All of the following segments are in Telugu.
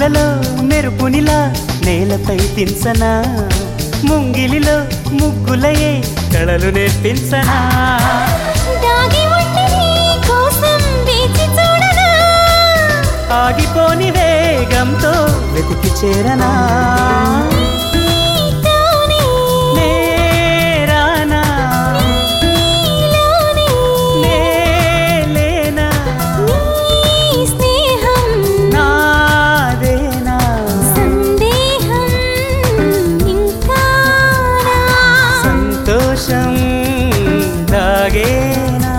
ముగ్గులలో మెరుపునిలా నేలపై తిన్సనా ముంగిలిలో ముగ్గులయే కళలు నేర్పించనా దాగి ఉండి నీ కోసం వేచి చూడనా ఆగిపోని వేగంతో వెతికి చేరనా నీతోనే నేరానా నీలోనే నేలేనా నీ స్నేహం నాదేనా సందేహం ఇంకా నా సంతోషం దాగేనా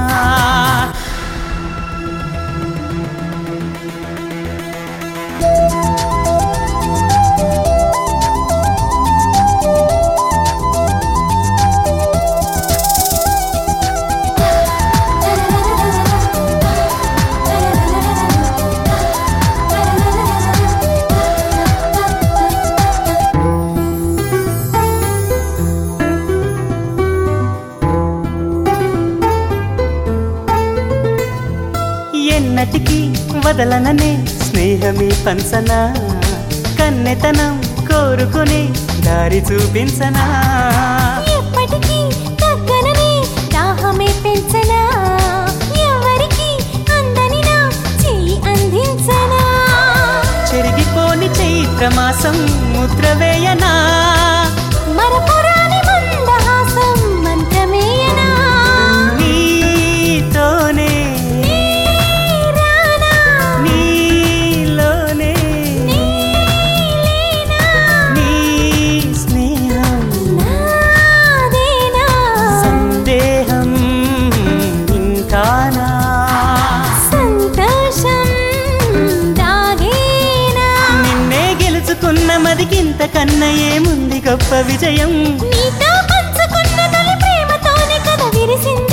ఎన్నటికి వదలననే స్నేహమే పంచనా కన్నెతనం కోరుకుని దారి చూపించనా ఎప్పటికీ తగ్గననే దాహమే పెంచనా ఎవరికి అందని నా చెయ్యి అందించనా చెరిగిపోని చైత్రమాసం ముద్ర వేయనా మరపురాని మందహాసం మంత్రమేయనా నీతోనే రానా నీలోనే నీలేనా నీ స్నేహం నాదేనా సందేహం ఇంకానా సంతోషం దాగేనా నిన్నే గెలుచుకున్న మదికింత కన్న ఏముంది గొప్ప విజయం నీతో పంచుకున్న తొలి ప్రేమతోనే కథ విరిసింది